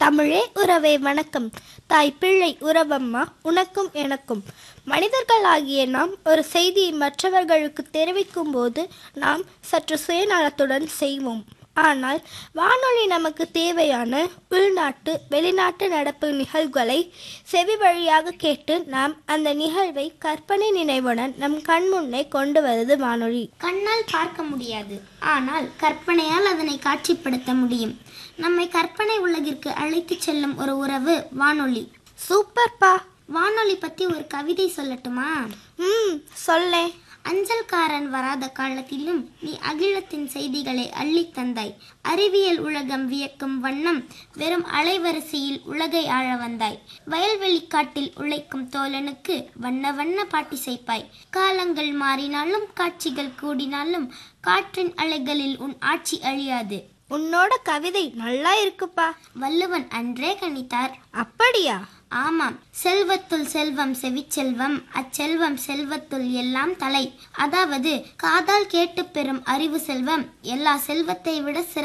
தமிழே உறவே வணக்கம் தாய் பிள்ளை உறவம்மா உனக்கும் எனக்கும் மனிதர்களாகிய நாம் ஒரு செய்தியை மற்றவர்களுக்கு தெரிவிக்கும் போது நாம் சற்று சுயநலத்துடன் செய்வோம் ஆனால் வானொலி நமக்கு தேவையான உள்நாட்டு வெளிநாட்டு நடப்பு நிகழ்வுகளை செவி வழியாக கேட்டு நாம் அந்த நிகழ்வை கற்பனை நினைவுடன் நம் கண்முன்னே கொண்டு வருது வானொலி கண்ணால் பார்க்க முடியாது ஆனால் கற்பனையால் அதனை காட்சிப்படுத்த முடியும் நம்மை கற்பனை உலகிற்கு அழைத்துச் செல்லும் ஒரு உறவு வானொலி சூப்பர்ப்பா வானொலி பத்தி ஒரு கவிதை சொல்லட்டுமா ம் சொல்லேன் அஞ்சல்காரன் வராத காலத்திலும் நீ அகிலத்தின் செய்திகளை அள்ளித் தந்தாய் அறிவியல் உலகம் வியக்கும் வண்ணம் வெறும் அலைவரிசையில் உலகை ஆழ வந்தாய் வயல்வெளி காட்டில் உழைக்கும் தோழனுக்கு வண்ண வண்ண பாட்டிசைப்பாய் காலங்கள் மாறினாலும் காட்சிகள் கூடினாலும் காற்றின் அலைகளில் உன் ஆட்சி அழியாது உன்னோட கவிதை நல்லா இருக்குப்பா வள்ளுவன் அன்றே கணித்தார் அப்படியா ஆமாம் செல்வத்துள் செல்வம் செவிச்செல்வம் அச்செல்வம் செல்வத்துள் எல்லாம் தலை அதாவது காதால் கேட்டு பெறும் அறிவு செல்வம் எல்லா செல்வத்தை விட சிறந்த